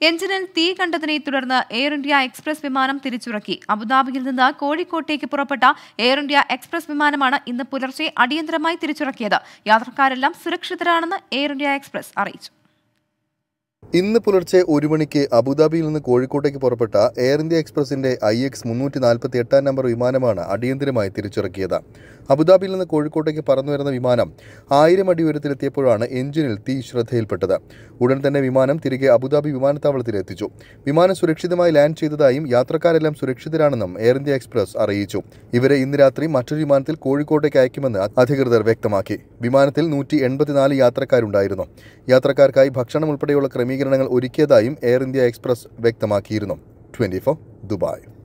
എഞ്ചിനിൽ തീ കണ്ടതിനെ തുടർന്ന് എയർ ഇന്ത്യ എക്സ്പ്രസ് വിമാനം തിരിച്ചിറക്കി അബുദാബിയിൽ നിന്ന് കോഴിക്കോട്ടേക്ക് പുറപ്പെട്ട എയർ ഇന്ത്യ എക്സ്പ്രസ് വിമാനമാണ് ഇന്ന് പുലർച്ചെ അടിയന്തരമായി തിരിച്ചിറക്കിയത് യാത്രക്കാരെല്ലാം സുരക്ഷിതരാണെന്ന് എയർ ഇന്ത്യ എക്സ്പ്രസ് അറിയിച്ചു ഇന്ന് പുലർച്ചെ ഒരു മണിക്ക് അബുദാബിയിൽ നിന്ന് കോഴിക്കോട്ടേക്ക് പുറപ്പെട്ട എയർ ഇന്ത്യ എക്സ്പ്രസിന്റെ ഐ എക്സ് മുന്നൂറ്റി നാൽപ്പത്തി എട്ടാം നമ്പർ വിമാനമാണ് അടിയന്തരമായി തിരിച്ചിറക്കിയത് അബുദാബിയിൽ നിന്ന് കോഴിക്കോട്ടേക്ക് പറന്നുവരുന്ന വിമാനം ആയിരം അടി ഉയരത്തിലെത്തിയപ്പോഴാണ് എഞ്ചിനിൽ തീ ശ്രദ്ധയിൽപ്പെട്ടത് ഉടൻ തന്നെ വിമാനം തിരികെ അബുദാബി വിമാനത്താവളത്തിൽ എത്തിച്ചു വിമാനം സുരക്ഷിതമായി ലാൻഡ് ചെയ്തതായും യാത്രക്കാരെല്ലാം സുരക്ഷിതരാണെന്നും എയർ ഇന്ത്യ എക്സ്പ്രസ് അറിയിച്ചു ഇവരെ ഇന്ന് രാത്രി മറ്റൊരു വിമാനത്തിൽ കോഴിക്കോട്ടേക്ക് അയക്കുമെന്ന് അധികൃതർ വ്യക്തമാക്കി വിമാനത്തിൽ നൂറ്റി എൺപത്തിനാല് യാത്രക്കാരുണ്ടായിരുന്നു യാത്രക്കാർക്കായി ഭക്ഷണം ഉൾപ്പെടെയുള്ള ക്രമീകരണങ്ങൾ ഒരുക്കിയതായും എയർ ഇന്ത്യ എക്സ്പ്രസ് വ്യക്തമാക്കിയിരുന്നു ട്വന്റി ദുബായ്